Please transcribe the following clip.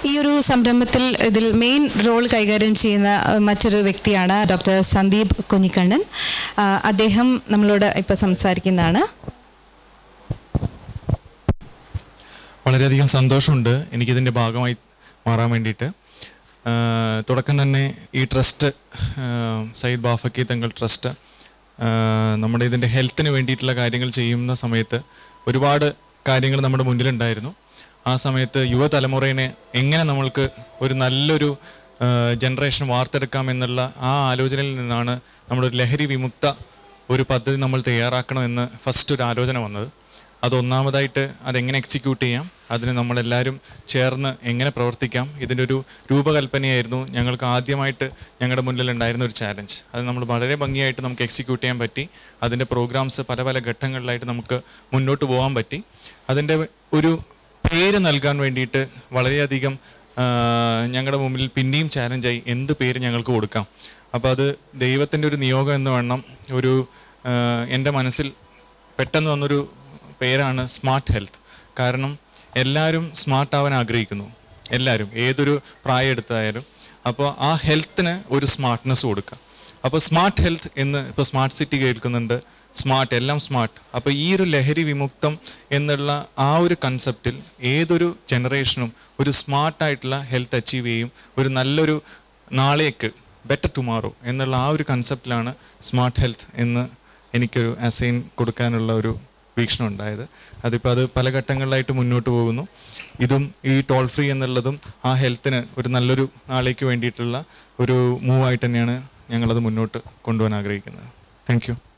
ഈ ഒരു സംരംഭത്തിൽ ഇതിൽ മെയിൻ റോൾ കൈകാര്യം ചെയ്യുന്ന അഹ്, മറ്റൊരു വ്യക്തിയാണ് ഡോക്ടർ സന്ദീപ് കുഞ്ഞിക്കണ്ണൻ ആ, അദ്ദേഹം നമ്മളോട് ഇപ്പോൾ സംസാരിക്കുന്നതാണ് വളരെയധികം സന്തോഷമുണ്ട് എനിക്കിതിൻ്റെ ഭാഗമായി മാറാൻ വേണ്ടിയിട്ട് ആഹ് തുടക്കം തന്നെ ഈ ട്രസ്റ്റ് ആഹ് സയ്യിദ് ബാഫക്കി തങ്ങൾ ട്രസ്റ്റ് ആഹ് നമ്മുടെ ഇതിൻ്റെ ഹെൽത്തിന് വേണ്ടിയിട്ടുള്ള കാര്യങ്ങൾ ചെയ്യുന്ന സമയത്ത് ഒരുപാട് കാര്യങ്ങൾ നമ്മുടെ മുന്നിലുണ്ടായിരുന്നു ആ സമയത്ത് യുവതലമുറയെ എങ്ങനെ നമ്മൾക്ക് ഒരു നല്ലൊരു ജനറേഷൻ വാർത്തെടുക്കാം എന്നുള്ള ആ ആലോചനയിൽ നിന്നാണ് നമ്മളൊരു ലഹരി വിമുക്ത ഒരു പദ്ധതി നമ്മൾ തയ്യാറാക്കണമെന്ന് ഫസ്റ്റ് ഒരു ആലോചന വന്നത് അത് ഒന്നാമതായിട്ട് അതെങ്ങനെ എക്സിക്യൂട്ട് ചെയ്യാം അതിന് നമ്മളെല്ലാവരും ചേർന്ന് എങ്ങനെ പ്രവർത്തിക്കാം ഇതിൻ്റെ ഒരു രൂപകൽപ്പനയായിരുന്നു ഞങ്ങൾക്ക് ആദ്യമായിട്ട് ഞങ്ങളുടെ മുന്നിൽ ഉണ്ടായിരുന്ന ഒരു ചാലഞ്ച് അത് നമ്മൾ വളരെ ഭംഗിയായിട്ട് നമുക്ക് എക്സിക്യൂട്ട് ചെയ്യാൻ പറ്റി അതിൻ്റെ പ്രോഗ്രാംസ് പല പല ഘട്ടങ്ങളിലായിട്ട് നമുക്ക് മുന്നോട്ട് പോകാൻ പറ്റി അതിൻ്റെ ഒരു പേര് നൽകാൻ വേണ്ടിയിട്ട് വളരെയധികം ആ, ഞങ്ങളുടെ മുമ്പിൽ പിന്നെയും ചാലഞ്ചായി എന്ത് പേര് ഞങ്ങൾക്ക് കൊടുക്കാം അപ്പോൾ അത് ദൈവത്തിൻ്റെ ഒരു നിയോഗം എന്ന് വേണം ഒരു ആ, എൻ്റെ മനസ്സിൽ പെട്ടെന്ന് വന്നൊരു പേരാണ് സ്മാർട്ട് ഹെൽത്ത് കാരണം എല്ലാവരും സ്മാർട്ട് ആവാൻ ആഗ്രഹിക്കുന്നു എല്ലാവരും ഏതൊരു പ്രായം എടുത്തായാലും അപ്പോൾ ആ ഹെൽത്തിന് ഒരു സ്മാർട്ട്നെസ് കൊടുക്കുക അപ്പോൾ സ്മാർട്ട് ഹെൽത്ത് എന്ന് ഇപ്പോൾ സ്മാർട്ട് സിറ്റി കേൾക്കുന്നുണ്ട് സ്മാർട്ട് എല്ലാം സ്മാർട്ട് അപ്പോൾ ഈ ഒരു ലഹരി വിമുക്തം എന്നുള്ള ആ ഒരു കൺസെപ്റ്റിൽ ഏതൊരു ജനറേഷനും ഒരു സ്മാർട്ടായിട്ടുള്ള ഹെൽത്ത് അച്ചീവ് ചെയ്യും ഒരു നല്ലൊരു നാളേക്ക് ബെറ്റർ ടുമാറോ എന്നുള്ള ആ ഒരു കൺസെപ്റ്റിലാണ് സ്മാർട്ട് ഹെൽത്ത് എന്ന് എനിക്കൊരു അസൈൻ കൊടുക്കാനുള്ള ഒരു വീക്ഷണം ഉണ്ടായത് അതിപ്പോൾ അത് പല ഘട്ടങ്ങളിലായിട്ട് മുന്നോട്ട് പോകുന്നു ഇതും ഈ ടോൾ ഫ്രീ എന്നുള്ളതും ആ ഹെൽത്തിന് ഒരു നല്ലൊരു നാളേക്ക് വേണ്ടിയിട്ടുള്ള ഒരു മൂവായിട്ട് തന്നെയാണ് ഞങ്ങളത് മുന്നോട്ട് കൊണ്ടുപോകാൻ ആഗ്രഹിക്കുന്നത് താങ്ക് യു